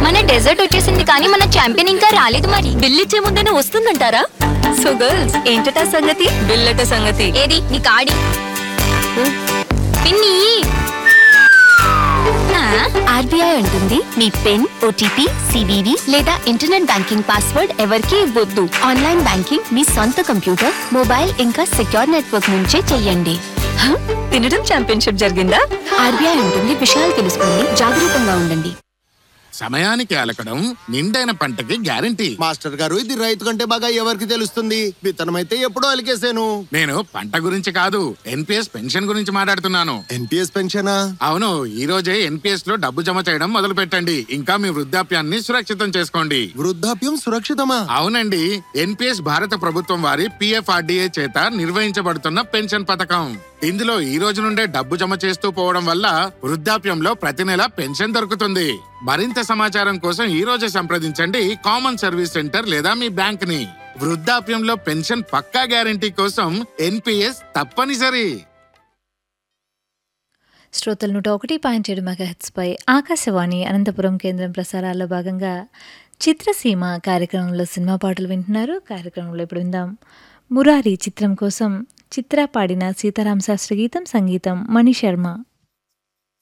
మన డెజర్ట్ వచ్చేసింది కానీ మన ఛాంపియన్ ఇంకా రాలేదు మరి బిల్ ఇచ్చే ముందేనే వస్తుందంటారా సో గర్ల్స్ ఏంటట సంగతి బిల్లట సంగతి ఏది నీ కాడి పిన్ని ఆ, ఆర్బీఐ అంటుంది మీ పిన్ ఓటీపీ సివివి లేదా ఇంటర్నెట్ బ్యాంకింగ్ పాస్వర్డ్ ఎవరికీ ఇవ్వద్దు ఆన్లైన్ బ్యాంకింగ్ మీ సొంత కంప్యూటర్ మొబైల్ ఇంకా సెక్యూర్ నెట్వర్క్ నుంచే చెయ్యండి హ? తినడం ఛాంపియన్షిప్ జరిగిందా ఆర్బీఐ ఉంటుంది విషయాలు తెలుసుకోండి జాగరూకంగా ఉండండి సమయానికి అలకడం నిండైన పంటకి గ్యారంటీ మాస్టర్ గారు ఇది రైతు కంటే బాగా ఎవరికి తెలుస్తుంది విత్తనమైతే ఎప్పుడో అలికేసాను నేను పంట గురించి కాదు ఎన్పిఎస్ పెన్షన్ గురించి మాట్లాడుతున్నాను ఎన్పిఎస్ పెన్షనా అవును ఈ రోజే ఎన్పిఎస్ లో డబ్బు జమ చేయడం మొదలు పెట్టండి ఇంకా మీ వృద్ధాప్యాన్ని సురక్షితం చేసుకోండి వృద్ధాప్యం సురక్షితమా అవునండి ఎన్పిఎస్ భారత ప్రభుత్వం వారి పిఎఫ్ఆర్డిఏ చేత నిర్వహించబడుతున్న పెన్షన్ పథకం ఇందులో ఈ రోజు నుండే డబ్బు జమ చేస్తూ పోవడం వల్ల వృద్ధాప్యంలో ప్రతి నెల పెన్షన్ దొరుకుతుంది మరింత సమాచారం కోసం ఈ రోజే సంప్రదించండి కామన్ సర్వీస్ సెంటర్ లేదా మీ బ్యాంక్ ని వృద్ధాప్యంలో పెన్షన్ పక్కా గ్యారంటీ కోసం ఎన్పిఎస్ తప్పనిసరి శ్రోతలు నూట ఒకటి పాయింట్ ఏడు మెగాహెట్స్పై ఆకాశవాణి అనంతపురం కేంద్రం ప్రసారాల్లో భాగంగా చిత్రసీమ కార్యక్రమంలో సినిమా పాటలు వింటున్నారు కార్యక్రమంలో ఇప్పుడు విందాం మురారి చిత్రం కోసం చిత్ర పాడిన సీతారాం శాస్త్రి గీతం సంగీతం మణి శర్మ